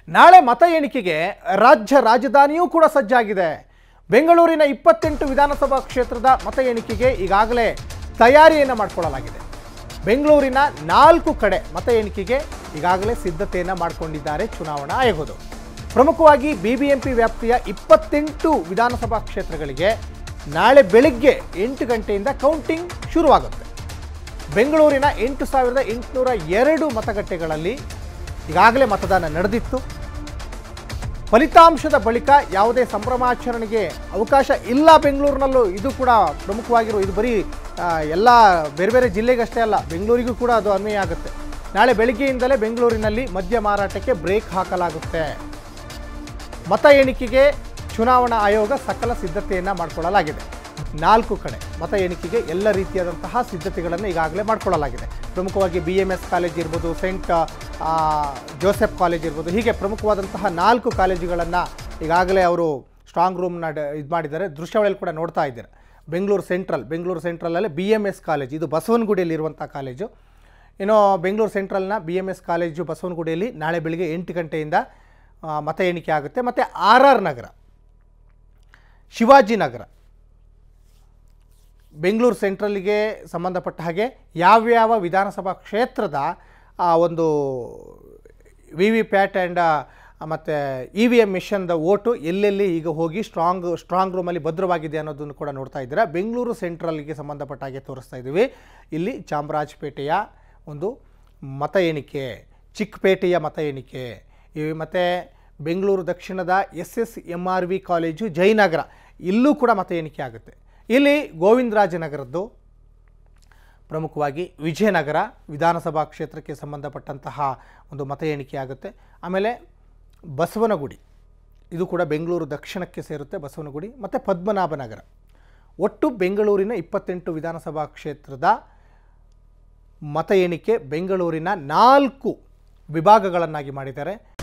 ನಾಳೆ ಮತ ಎಣಿಕೆಗೆ ರಾಜ್ಯ ರಾಜಧಾನಿಯೂ ಕೂಡ ಸಜ್ಜಾಗಿದೆ ಬೆಂಗಳೂರಿನ ಇಪ್ಪತ್ತೆಂಟು ವಿಧಾನಸಭಾ ಕ್ಷೇತ್ರದ ಮತ ಎಣಿಕೆಗೆ ಈಗಾಗಲೇ ತಯಾರಿಯನ್ನು ಮಾಡಿಕೊಳ್ಳಲಾಗಿದೆ ಬೆಂಗಳೂರಿನ ನಾಲ್ಕು ಕಡೆ ಮತ ಎಣಿಕೆಗೆ ಈಗಾಗಲೇ ಸಿದ್ಧತೆಯನ್ನು ಮಾಡಿಕೊಂಡಿದ್ದಾರೆ ಚುನಾವಣಾ ಆಯೋಗದವರು ಪ್ರಮುಖವಾಗಿ ಬಿಬಿಎಂಪಿ ವ್ಯಾಪ್ತಿಯ ಇಪ್ಪತ್ತೆಂಟು ವಿಧಾನಸಭಾ ಕ್ಷೇತ್ರಗಳಿಗೆ ನಾಳೆ ಬೆಳಗ್ಗೆ ಎಂಟು ಗಂಟೆಯಿಂದ ಕೌಂಟಿಂಗ್ ಶುರುವಾಗುತ್ತೆ ಬೆಂಗಳೂರಿನ ಎಂಟು ಸಾವಿರದ ಎಂಟುನೂರ ಎರಡು ಮತಗಟ್ಟೆಗಳಲ್ಲಿ ಈಗಾಗಲೇ ಮತದಾನ ನಡೆದಿತ್ತು ಫಲಿತಾಂಶದ ಬಳಿಕ ಯಾವುದೇ ಸಂಭ್ರಮಾಚರಣೆಗೆ ಅವಕಾಶ ಇಲ್ಲ ಬೆಂಗಳೂರಿನಲ್ಲೂ ಇದು ಕೂಡ ಪ್ರಮುಖವಾಗಿರೋ ಇದು ಬರೀ ಆ, ಎಲ್ಲ ಬೇರೆ ಬೇರೆ ಜಿಲ್ಲೆಗಷ್ಟೇ ಅಲ್ಲ ಬೆಂಗಳೂರಿಗೂ ಕೂಡ ಅದು ಅನ್ವಯ ಆಗುತ್ತೆ ನಾಳೆ ಬೆಳಿಗ್ಗೆಯಿಂದಲೇ ಬೆಂಗಳೂರಿನಲ್ಲಿ ಮದ್ಯ ಮಾರಾಟಕ್ಕೆ ಬ್ರೇಕ್ ಹಾಕಲಾಗುತ್ತೆ ಮತ ಎಣಿಕೆಗೆ ಚುನಾವಣಾ ಆಯೋಗ ಸಕಲ ಸಿದ್ಧತೆಯನ್ನು ಮಾಡಿಕೊಳ್ಳಲಾಗಿದೆ ನಾಲ್ಕು ಕಡೆ ಮತ ಎಣಿಕೆಗೆ ಎಲ್ಲ ರೀತಿಯಾದಂತಹ ಸಿದ್ಧತೆಗಳನ್ನು ಈಗಾಗಲೇ ಮಾಡಿಕೊಳ್ಳಲಾಗಿದೆ ಪ್ರಮುಖವಾಗಿ ಬಿ ಎಮ್ ಎಸ್ ಕಾಲೇಜ್ ಇರ್ಬೋದು ಸೆಂಟ್ ಆ, ಜೋಸೆಫ್ ಕಾಲೇಜ್ ಇರ್ಬೋದು ಹೀಗೆ ಪ್ರಮುಖವಾದಂತಹ ನಾಲ್ಕು ಕಾಲೇಜುಗಳನ್ನು ಈಗಾಗಲೇ ಅವರು ಸ್ಟ್ರಾಂಗ್ ರೂಮ್ನ ಇದು ಮಾಡಿದ್ದಾರೆ ದೃಶ್ಯಾವಳಿಯಲ್ಲಿ ಕೂಡ ನೋಡ್ತಾ ಇದ್ದಾರೆ ಬೆಂಗಳೂರು ಸೆಂಟ್ರಲ್ ಬೆಂಗಳೂರು ಸೆಂಟ್ರಲಲ್ಲಿ ಬಿ ಎಮ್ ಎಸ್ ಕಾಲೇಜ್ ಇದು ಬಸವನಗುಡಿಯಲ್ಲಿರುವಂಥ ಕಾಲೇಜು ಇನ್ನು ಬೆಂಗಳೂರು ಸೆಂಟ್ರಲ್ನ ಬಿ ಎಮ್ ಎಸ್ ಕಾಲೇಜು ಬಸವನಗುಡಿಯಲ್ಲಿ ನಾಳೆ ಬೆಳಿಗ್ಗೆ ಎಂಟು ಗಂಟೆಯಿಂದ ಆ, ಮತ ಎಣಿಕೆ ಆಗುತ್ತೆ ಮತ್ತು ಆರ್ ಆರ್ ನಗರ ಶಿವಾಜಿನಗರ ಬೆಂಗಳೂರು ಸೆಂಟ್ರಲ್ಗೆ ಸಂಬಂಧಪಟ್ಟ ಹಾಗೆ ಯಾವ್ಯಾವ ವಿಧಾನಸಭಾ ಕ್ಷೇತ್ರದ ಆ ಒಂದು ವಿ ವಿ ಪ್ಯಾಟ್ ಆ್ಯಂಡ್ ಮತ್ತು ಇ ವಿ ಎಮ್ ಮಿಷನ್ದ ಓಟು ಎಲ್ಲೆಲ್ಲಿ ಈಗ ಹೋಗಿ ಸ್ಟ್ರಾಂಗ್ ಸ್ಟ್ರಾಂಗ್ ರೂಮಲ್ಲಿ ಭದ್ರವಾಗಿದೆ ಅನ್ನೋದನ್ನು ಕೂಡ ನೋಡ್ತಾ ಇದ್ದೀರಾ ಬೆಂಗಳೂರು ಸೆಂಟ್ರಲ್ಗೆ ಸಂಬಂಧಪಟ್ಟ ಹಾಗೆ ತೋರಿಸ್ತಾ ಇದ್ದೀವಿ ಇಲ್ಲಿ ಚಾಮರಾಜಪೇಟೆಯ ಒಂದು ಮತ ಎಣಿಕೆ ಚಿಕ್ಕಪೇಟೆಯ ಮತ ಎಣಿಕೆ ಇವು ಮತ್ತು ಬೆಂಗಳೂರು ದಕ್ಷಿಣದ S S M R V college Jayanagar ಇಲ್ಲೂ ಕೂಡ ಮತ ಎಣಿಕೆ ಆಗುತ್ತೆ ಇಲ್ಲಿ ಗೋವಿಂದರಾಜನಗರದ್ದು ಪ್ರಮುಖವಾಗಿ ವಿಜಯನಗರ ವಿಧಾನಸಭಾ ಕ್ಷೇತ್ರಕ್ಕೆ ಸಂಬಂಧಪಟ್ಟಂತಹ ಒಂದು ಮತ ಎಣಿಕೆ ಆಗುತ್ತೆ ಆಮೇಲೆ ಬಸವನಗುಡಿ ಇದು ಕೂಡ ಬೆಂಗಳೂರು ದಕ್ಷಿಣಕ್ಕೆ ಸೇರುತ್ತೆ ಬಸವನಗುಡಿ ಮತ್ತು ಪದ್ಮನಾಭನಗರ ಒಟ್ಟು ಬೆಂಗಳೂರಿನ ಇಪ್ಪತ್ತೆಂಟು ವಿಧಾನಸಭಾ ಕ್ಷೇತ್ರದ ಮತ ಎಣಿಕೆ ಬೆಂಗಳೂರಿನ ನಾಲ್ಕು ವಿಭಾಗಗಳನ್ನಾಗಿ ಮಾಡಿದ್ದಾರೆ